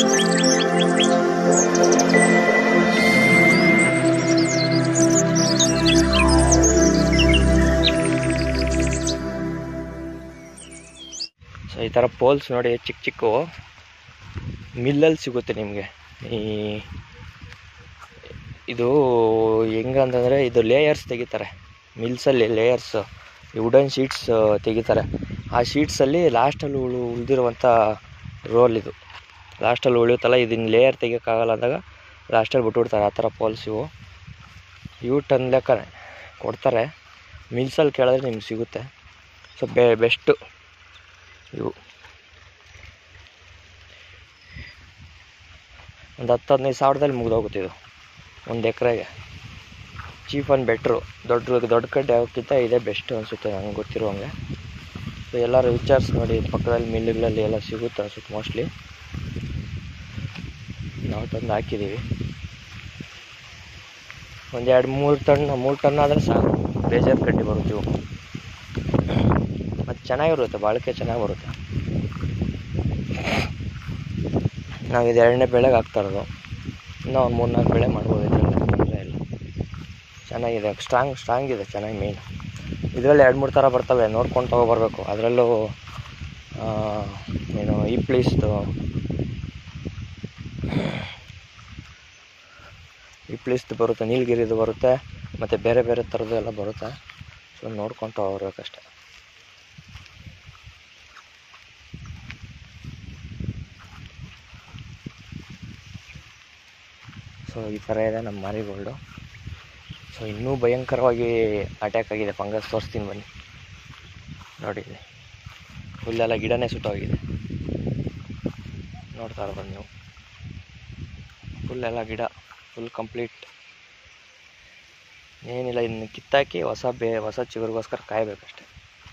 so ಈ ಥರ poles ನೋಡಿ ಚಿಕ್ಕ ಚಿಕ್ಕವು ಮಿಲ್ಲಲ್ಲಿ ಸಿಗುತ್ತೆ ನಿಮಗೆ ಈ ಇದು ಹೆಂಗಂತಂದರೆ ಇದು ಲೇಯರ್ಸ್ ತೆಗಿತಾರೆ ಮಿಲ್ಸಲ್ಲಿ ಲೇಯರ್ಸ್ ಈ ವುಡನ್ ಶೀಟ್ಸ್ ತೆಗಿತಾರೆ ಆ ಶೀಟ್ಸಲ್ಲಿ ಲಾಸ್ಟಲ್ಲಿ ಉಳು ಉಳಿದಿರುವಂಥ ರೋಲ್ ಇದು ಲಾಸ್ಟಲ್ಲಿ ಉಳಿಯುತ್ತಲ್ಲ ಇದನ್ನ ಲೇಯರ್ ತೆಗಿಯೋಕ್ಕಾಗಲ್ಲ ಅಂದಾಗ ಲಾಸ್ಟಲ್ಲಿ ಬಿಟ್ಬಿಡ್ತಾರೆ ಆ ಥರ ಪೋಲ್ಸ್ ಇವು ಇವು ಟನ್ ಲೆಕ್ಕ ಕೊಡ್ತಾರೆ ಮಿಲ್ಸಲ್ಲಿ ಕೇಳಿದ್ರೆ ನಿಮ್ಗೆ ಸಿಗುತ್ತೆ ಸೊ ಬೆ ಬೆಸ್ಟು ಇವು ಒಂದು ಹತ್ತು ಹದಿನೈದು ಸಾವಿರದಲ್ಲಿ ಮುಗಿದೋಗುತ್ತೆ ಇದು ಒಂದು ಎಕರೆಗೆ ಚೀಪ್ ಆ್ಯಂಡ್ ಬೆಟ್ರು ದೊಡ್ಡ ದೊಡ್ಡ ಕಡ್ಡೆ ಯಾವಕ್ಕಿಂತ ಇದೇ ಬೆಸ್ಟ್ ಅನಿಸುತ್ತೆ ನನಗೆ ಗೊತ್ತಿರುವಂಗೆ ಸೊ ಎಲ್ಲರೂ ವಿಚಾರಿಸಿ ನೋಡಿ ಪಕ್ಕದಲ್ಲಿ ಮಿಲ್ಗಳಲ್ಲಿ ಎಲ್ಲ ಸಿಗುತ್ತೆ ಅನ್ಸುತ್ತೆ ಮೋಸ್ಟ್ಲಿ ನಾವು ತಂದು ಹಾಕಿದ್ದೀವಿ ಒಂದು ಎರಡು ಮೂರು ಟನ್ ಮೂರು ಟನ್ ಆದರೆ ಸಾಕು ಬೇಜಾರು ಕಡ್ಡಿ ಬರುತ್ತೆ ಇವು ಮತ್ತು ಚೆನ್ನಾಗಿರುತ್ತೆ ಬಾಳಿಕೆ ಚೆನ್ನಾಗಿ ಬರುತ್ತೆ ನಾವು ಇದು ಎರಡನೇ ಬೆಳೆಗೆ ಹಾಕ್ತಾ ಇರೋದು ಇನ್ನೂ ಒಂದು ಮೂರು ನಾಲ್ಕು ಬೆಳೆ ಮಾಡ್ಬೋದು ಇದರಲ್ಲಿ ತೊಂದರೆ ಇಲ್ಲ ಚೆನ್ನಾಗಿದೆ ಸ್ಟ್ರಾಂಗ್ ಸ್ಟ್ರಾಂಗ್ ಇದೆ ಚೆನ್ನಾಗಿ ಮೇಯ್ನ್ ಇದರಲ್ಲಿ ಎರಡು ಮೂರು ಥರ ಬರ್ತವೆ ನೋಡ್ಕೊಂಡು ತೊಗೊಬರ್ಬೇಕು ಅದರಲ್ಲೂ ಏನು ಈ ಪ್ಲೀಸ್ದು ಈ ಪ್ಲೀಸ್ದು ಬರುತ್ತೆ ನೀಲಗಿರಿದು ಬರುತ್ತೆ ಮತ್ತು ಬೇರೆ ಬೇರೆ ಥರದ್ದು ಎಲ್ಲ ಬರುತ್ತೆ ಸೊ ನೋಡ್ಕೊಂಡು ತೊಗೊಬರ್ಬೇಕಷ್ಟೆ ಸೊ ಈ ಥರ ಇದೆ ನಮ್ಮ ಮಾರಿಗೋಲ್ಡು ಸೊ ಇನ್ನೂ ಭಯಂಕರವಾಗಿ ಅಟ್ಯಾಕ್ ಆಗಿದೆ ಫಂಗಸ್ ತೋರಿಸ್ತೀನಿ ಬನ್ನಿ ನೋಡಿ ಇಲ್ಲಿ ಹುಲ್ಲೆಲ್ಲ ಗಿಡನೇ ಸುಟ್ಟೋಗಿದೆ ನೋಡ್ತಾ ಇರ್ಬೋದು ನೀವು ಫುಲ್ಲೆಲ್ಲ ಗಿಡ ಫುಲ್ ಕಂಪ್ಲೀಟ್ ಏನಿಲ್ಲ ಇನ್ನು ಕಿತ್ತಾಕಿ ಹೊಸ ಬೇ ಹೊಸ ಚಿಗುರಿಗೋಸ್ಕರ ಕಾಯಬೇಕಷ್ಟೆ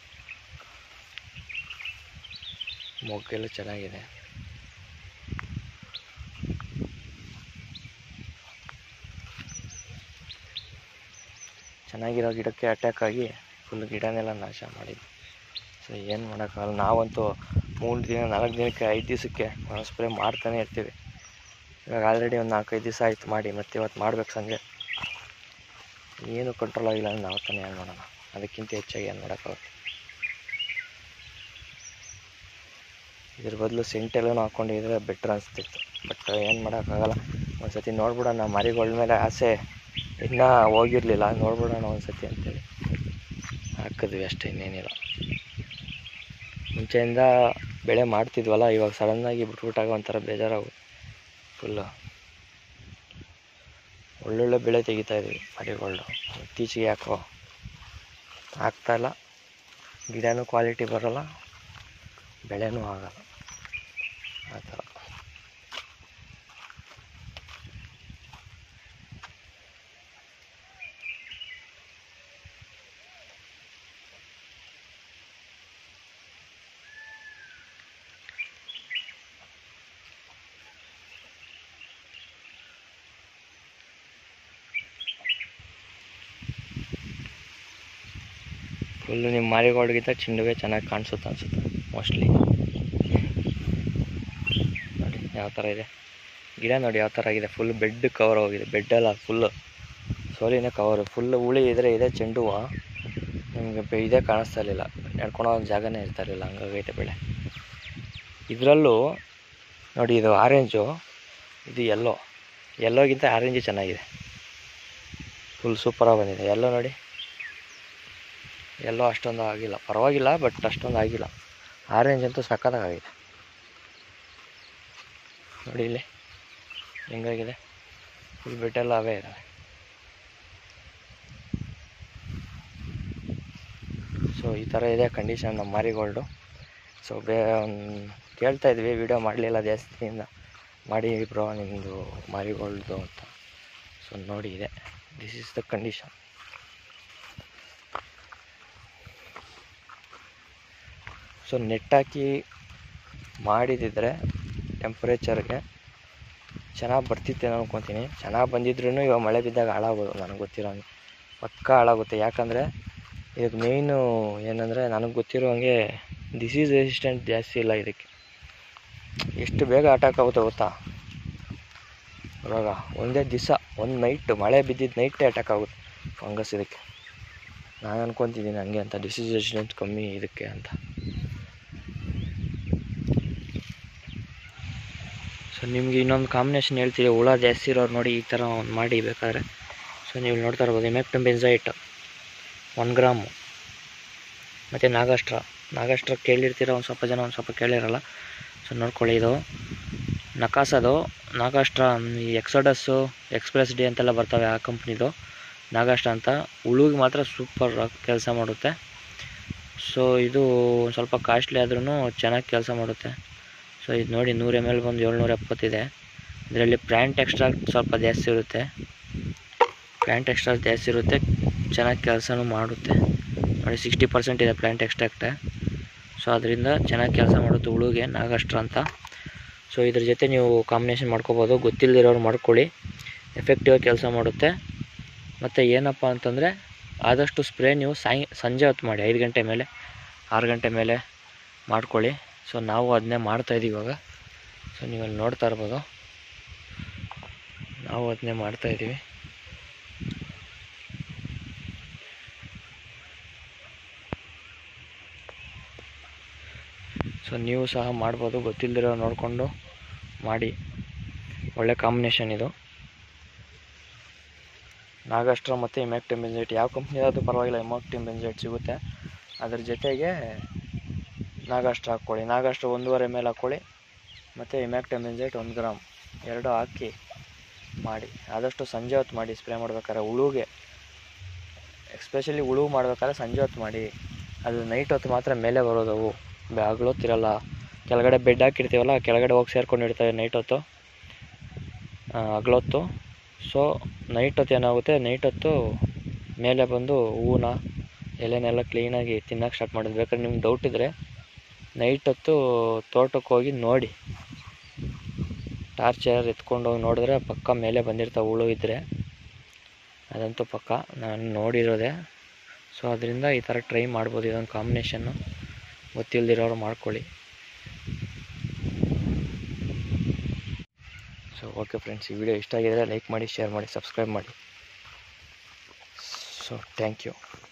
ಮೊಗ್ಗೆಲ್ಲ ಚೆನ್ನಾಗಿದೆ ಚೆನ್ನಾಗಿರೋ ಗಿಡಕ್ಕೆ ಅಟ್ಯಾಕ್ ಆಗಿ ಫುಲ್ ಗಿಡನೆಲ್ಲ ನಾಶ ಮಾಡಿದ್ವಿ ಸೊ ಏನು ಮಾಡೋಕ್ಕಾಗಲ್ಲ ನಾವಂತೂ ಮೂರು ದಿನ ನಾಲ್ಕು ದಿನಕ್ಕೆ ಐದು ದಿವಸಕ್ಕೆ ಸ್ಪ್ರೇ ಮಾಡ್ತಾನೆ ಇರ್ತೀವಿ ಇವಾಗ ಆಲ್ರೆಡಿ ಒಂದು ನಾಲ್ಕೈದು ದಿವಸ ಆಯಿತು ಮಾಡಿ ಮತ್ತೆ ಇವತ್ತು ಮಾಡ್ಬೇಕು ಸಂಜೆ ಏನು ಕಂಟ್ರೋಲ್ ಆಗಿಲ್ಲ ಅಂದ್ರೆ ನಾವು ತಾನೇ ಏನು ಮಾಡೋಣ ಅದಕ್ಕಿಂತ ಹೆಚ್ಚಾಗಿ ಏನು ಮಾಡೋಕ್ಕಾಗುತ್ತೆ ಇದ್ರ ಬದಲು ಸೆಂಟೆಲ್ಲೂ ಹಾಕ್ಕೊಂಡಿದ್ರೆ ಬೆಟ್ರ್ ಅನಿಸ್ತಿತ್ತು ಬಟ್ ಏನು ಮಾಡೋಕ್ಕಾಗಲ್ಲ ಒಂದು ಸತಿ ನೋಡ್ಬಿಡೋಣ ಮರಿಗಳ ಮೇಲೆ ಆಸೆ ಇನ್ನೂ ಹೋಗಿರಲಿಲ್ಲ ನೋಡ್ಬಿಡೋಣ ಒಂದು ಸತಿ ಅಂತೇಳಿ ಹಾಕಿದ್ವಿ ಅಷ್ಟೇ ಇನ್ನೇನಿಲ್ಲ ಮುಂಚೆಯಿಂದ ಬೆಳೆ ಮಾಡ್ತಿದ್ವಲ್ಲ ಇವಾಗ ಸಡನ್ನಾಗಿ ಬಿಟ್ಬಿಟ್ಟಾಗ ಒಂಥರ ಬೇಜಾರಾಗು ಫುಲ್ಲು ಒಳ್ಳೊಳ್ಳೆ ಬೆಳೆ ತೆಗಿತಾ ಇದ್ವಿ ಮರಿಗಳು ಇತ್ತೀಚೆಗೆ ಯಾಕೋ ಆಗ್ತಾಯಿಲ್ಲ ಗಿಡನೂ ಕ್ವಾಲಿಟಿ ಬರೋಲ್ಲ ಬೆಳೆನೂ ಆಗಲ್ಲ ಆ ಥರ ಫುಲ್ಲು ನಿಮ್ಮ ಮಾರಿಗೋಲ್ಡ್ಗಿಂತ ಚೆಂಡುವೆ ಚೆನ್ನಾಗಿ ಕಾಣಿಸುತ್ತೆ ಅನಿಸುತ್ತೆ ಮೋಸ್ಟ್ಲಿ ನೋಡಿ ಯಾವ ಥರ ಇದೆ ಗಿಡ ನೋಡಿ ಯಾವ ಥರ ಆಗಿದೆ ಫುಲ್ ಬೆಡ್ ಕವರ್ ಹೋಗಿದೆ ಬೆಡ್ಡೆಲ್ಲ ಫುಲ್ಲು ಸೋಲಿನೇ ಕವರು ಫುಲ್ ಉಳಿ ಇದ್ರೆ ಇದೆ ಚೆಂಡು ಹೂವು ನಿಮಗೆ ಬೆ- ಇದೇ ಕಾಣಿಸ್ತಾ ಇರಲಿಲ್ಲ ನಡ್ಕೊಂಡು ಹೋಗೋ ಜಾಗನೇ ಇರ್ತಾ ಇರಲಿಲ್ಲ ಹಂಗಾಗೈತೆ ಬೆಳೆ ಇದರಲ್ಲೂ ನೋಡಿ ಇದು ಆರೆಂಜು ಇದು ಎಲ್ಲೋ ಎಲ್ಲೋಗಿಂತ ಆರೆಂಜು ಚೆನ್ನಾಗಿದೆ ಫುಲ್ ಸೂಪರಾಗಿ ಬಂದಿದೆ ಎಲ್ಲೋ ನೋಡಿ ಎಲ್ಲೋ ಅಷ್ಟೊಂದು ಆಗಿಲ್ಲ ಪರವಾಗಿಲ್ಲ ಬಟ್ ಅಷ್ಟೊಂದು ಆಗಿಲ್ಲ ಆರೆಂಜ್ ಅಂತೂ ಸಖತ್ತಾಗಿದೆ ನೋಡಿ ಇಲ್ಲಿ ಹೆಂಗಾಗಿದೆ ಫುಲ್ ಬೆಟ್ಟೆಲ್ಲ ಅವೇ ಇದ್ದಾವೆ ಸೊ ಈ ಥರ ಇದೆ ಕಂಡೀಷನ್ ನಮ್ಮ ಮಾರಿಗೋಲ್ಡು ಸೊ ಬೇ ಕೇಳ್ತಾ ಇದ್ವಿ ವಿಡಿಯೋ ಮಾಡಲಿಲ್ಲ ಜಾಸ್ತಿಯಿಂದ ಮಾಡಿ ಬ್ರೋ ನಿಮ್ಮದು ಮಾರಿಗೋಲ್ಡ್ದು ಅಂತ ಸೊ ನೋಡಿ ಇದೆ this is the condition so net ಹಾಕಿ ಮಾಡಿದಿದ್ರೆ ಟೆಂಪ್ರೇಚರ್ಗೆ ಚೆನ್ನಾಗಿ ಬರ್ತಿತ್ತೇನೋ ಅನ್ಕೊತೀನಿ ಚೆನ್ನಾಗಿ ಬಂದಿದ್ರೂ ಇವಾಗ ಮಳೆ ಬಿದ್ದಾಗ ಹಾಳಾಗೋದು ನನಗೆ ಗೊತ್ತಿರೋ ಹಂಗೆ ಪಕ್ಕ ಹಾಳಾಗುತ್ತೆ ಯಾಕಂದರೆ ಇದಕ್ಕೆ ಮೇಯ್ನು ಏನಂದರೆ ನನಗೆ ಗೊತ್ತಿರೋ ಹಂಗೆ ಡಿಸೀಸ್ ರೆಸಿಸ್ಟೆಂಟ್ ಜಾಸ್ತಿ ಇಲ್ಲ ಇದಕ್ಕೆ ಎಷ್ಟು ಬೇಗ ಅಟ್ಯಾಕ್ ಆಗುತ್ತೆ ಗೊತ್ತಾ ಇವಾಗ ಒಂದೇ ದಿವಸ ಒಂದು ನೈಟ್ ಮಳೆ ಬಿದ್ದಿದ್ದು ನೈಟೇ ಅಟ್ಯಾಕ್ ಆಗುತ್ತೆ ಫಂಗಸ್ ಇದಕ್ಕೆ ನಾನು ಅನ್ಕೊತಿದ್ದೀನಿ ಹಂಗೆ ಅಂತ ಡಿಸೀಸ್ ರೆಸಿಡೆನ್ಸ್ ಕಮ್ಮಿ ಇದಕ್ಕೆ ಅಂತ ಸೊ ನಿಮಗೆ ಇನ್ನೊಂದು ಕಾಂಬಿನೇಷನ್ ಹೇಳ್ತೀವಿ ಹುಳ ಜಾಸ್ತಿ ಇರೋರು ನೋಡಿ ಈ ಥರ ಒಂದು ಮಾಡಿ ಬೇಕಾದ್ರೆ ಸೊ ನೀವು ಇಲ್ಲಿ ನೋಡ್ತಾ ಇರ್ಬೋದು ಇಮೆಕ್ಟಮ್ ಬೆನ್ಸೈಟ್ ಒನ್ ಗ್ರಾಮು ಮತ್ತು ನಾಗಾಸ್ಟ್ರ ನಾಗಾಸ್ಟ್ರ ಕೇಳಿರ್ತೀರ ಒಂದು ಸ್ವಲ್ಪ ಜನ ಒಂದು ಸ್ವಲ್ಪ ಕೇಳಿರಲ್ಲ ಸೊ ನೋಡ್ಕೊಳ್ಳಿ ಇದು ನಕಾಸದು ನಾಗಾಸ್ಟ್ರ ಈ ಎಕ್ಸೋಡಸ್ಸು ಎಕ್ಸ್ಪ್ರೆಸ್ ಡಿ ಅಂತೆಲ್ಲ ಬರ್ತವೆ ಆ ಕಂಪ್ನಿದು ನಾಗಾಸ್ಟ್ರ ಅಂತ ಹುಳುಗೆ ಮಾತ್ರ ಸೂಪರ್ ಕೆಲಸ ಮಾಡುತ್ತೆ ಸೊ ಇದು ಒಂದು ಸ್ವಲ್ಪ ಕಾಸ್ಟ್ಲಿ ಆದ್ರೂ ಚೆನ್ನಾಗಿ ಕೆಲಸ ಮಾಡುತ್ತೆ ಸೊ ಇದು ನೋಡಿ ನೂರು ಎಮ್ ಎಲ್ ಬಂದು ಏಳ್ನೂರ ಎಪ್ಪತ್ತಿದೆ ಇದರಲ್ಲಿ ಪ್ಲ್ಯಾಂಟ್ ಎಕ್ಸ್ಟ್ರಾಕ್ಟ್ ಸ್ವಲ್ಪ ಜಾಸ್ತಿ ಇರುತ್ತೆ ಪ್ಲ್ಯಾಂಟ್ ಎಕ್ಸ್ಟ್ರಾಕ್ಟ್ ಜಾಸ್ತಿ ಇರುತ್ತೆ ಚೆನ್ನಾಗಿ ಕೆಲಸನೂ ಮಾಡುತ್ತೆ ನೋಡಿ ಸಿಕ್ಸ್ಟಿ ಪರ್ಸೆಂಟ್ ಇದೆ ಪ್ಲ್ಯಾಂಟ್ ಎಕ್ಸ್ಟ್ರಾಕ್ಟೆ ಸೊ ಅದರಿಂದ ಚೆನ್ನಾಗಿ ಕೆಲಸ ಮಾಡುತ್ತೆ ಹುಳುಗೆ ನಾಗಷ್ಟ್ರ ಅಂತ ಸೊ ಇದ್ರ ಜೊತೆ ನೀವು ಕಾಂಬಿನೇಷನ್ ಮಾಡ್ಕೋಬೋದು ಗೊತ್ತಿಲ್ಲದಿರೋರು ಮಾಡ್ಕೊಳ್ಳಿ ಎಫೆಕ್ಟಿವ್ ಕೆಲಸ ಮಾಡುತ್ತೆ ಮತ್ತು ಏನಪ್ಪ ಅಂತಂದರೆ ಆದಷ್ಟು ಸ್ಪ್ರೇ ನೀವು ಸಾಯಂ ಸಂಜೆ ಹೊತ್ತು ಮಾಡಿ ಐದು ಗಂಟೆ ಮೇಲೆ ಆರು ಗಂಟೆ ಮೇಲೆ ಮಾಡ್ಕೊಳ್ಳಿ ಸೊ ನಾವು ಅದನ್ನೇ ಮಾಡ್ತಾಯಿದ್ದೀವಿ ಇವಾಗ ಸೊ ನೀವು ಅಲ್ಲಿ ನೋಡ್ತಾ ಇರ್ಬೋದು ನಾವು ಅದನ್ನೇ ಮಾಡ್ತಾಯಿದ್ದೀವಿ ಸೊ ನೀವು ಸಹ ಮಾಡ್ಬೋದು ಗೊತ್ತಿಲ್ಲದಿರೋ ನೋಡಿಕೊಂಡು ಮಾಡಿ ಒಳ್ಳೆ ಕಾಂಬಿನೇಷನ್ ಇದು ನಾಗಸ್ಟ್ರ ಮತ್ತು ಇಮ್ಯಾಕ್ಟಿಮ್ ಬೆಂಜೈಟ್ ಯಾವ ಕಂಪ್ನಿದಾದ್ರೂ ಪರವಾಗಿಲ್ಲ ಇಮಾಕ್ಟಿಮ್ ಬೆಂಜೈಟ್ ಸಿಗುತ್ತೆ ಅದ್ರ ಜೊತೆಗೆ ನಾಗಾಸ್ಟ್ರ ಹಾಕ್ಕೊಳ್ಳಿ ನಾಗಾಸ್ಟ್ರ ಒಂದೂವರೆ ಮೇಲೆ ಹಾಕ್ಕೊಳ್ಳಿ ಮತ್ತು ಇಮ್ಯಾಕ್ಟಿಮ್ ಬೆಂಜೈಟ್ ಒಂದು ಗ್ರಾಮ್ ಎರಡು ಹಾಕಿ ಮಾಡಿ ಆದಷ್ಟು ಸಂಜೆ ಹೊತ್ತು ಮಾಡಿ ಸ್ಪ್ರೇ ಮಾಡ್ಬೇಕಾದ್ರೆ ಹುಳುಗೆ ಎಸ್ಪೆಷಲಿ ಹುಳು ಮಾಡ್ಬೇಕಾದ್ರೆ ಸಂಜೆ ಹೊತ್ತು ಮಾಡಿ ಅದು ನೈಟ್ ಹೊತ್ತು ಮಾತ್ರ ಮೇಲೆ ಬರೋದು ಅವು ಹಗಲೊತ್ತಿರಲ್ಲ ಕೆಳಗಡೆ ಬೆಡ್ ಹಾಕಿರ್ತೀವಲ್ಲ ಕೆಳಗಡೆ ಹೋಗಿ ಸೇರ್ಕೊಂಡಿರ್ತವೆ ನೈಟ್ ಹೊತ್ತು ಹಗಲೊತ್ತು ಸೊ ನೈಟ್ ಹೊತ್ತು ಏನಾಗುತ್ತೆ ನೈಟ್ ಹೊತ್ತು ಮೇಲೆ ಬಂದು ಹೂವನ್ನ ಎಲೆನೆಲ್ಲ ಕ್ಲೀನಾಗಿ ತಿನ್ನೋಕೆ ಸ್ಟಾರ್ಟ್ ಮಾಡೋದು ಬೇಕಾದ್ರೆ ನಿಮ್ಗೆ ಡೌಟ್ ಇದ್ದರೆ ನೈಟ್ ಹೊತ್ತು ತೋಟಕ್ಕೆ ಹೋಗಿ ನೋಡಿ ಟಾರ್ಚರ್ ಎತ್ಕೊಂಡು ಹೋಗಿ ನೋಡಿದ್ರೆ ಪಕ್ಕ ಮೇಲೆ ಬಂದಿರ್ತಾವೆ ಹುಳು ಇದ್ದರೆ ಅದಂತೂ ಪಕ್ಕ ನಾನು ನೋಡಿರೋದೆ ಸೊ ಅದರಿಂದ ಈ ಥರ ಟ್ರೈ ಮಾಡ್ಬೋದು ಇದೊಂದು ಕಾಂಬಿನೇಷನ್ನು ಗೊತ್ತಿಲ್ಲದಿರೋರು ಮಾಡ್ಕೊಳ್ಳಿ ಸೊ ಓಕೆ ಫ್ರೆಂಡ್ಸ್ ಈ ವಿಡಿಯೋ ಇಷ್ಟ ಆಗಿದ್ರೆ ಲೈಕ್ ಮಾಡಿ ಶೇರ್ ಮಾಡಿ ಸಬ್ಸ್ಕ್ರೈಬ್ ಮಾಡಿ ಸೊ ಥ್ಯಾಂಕ್ ಯು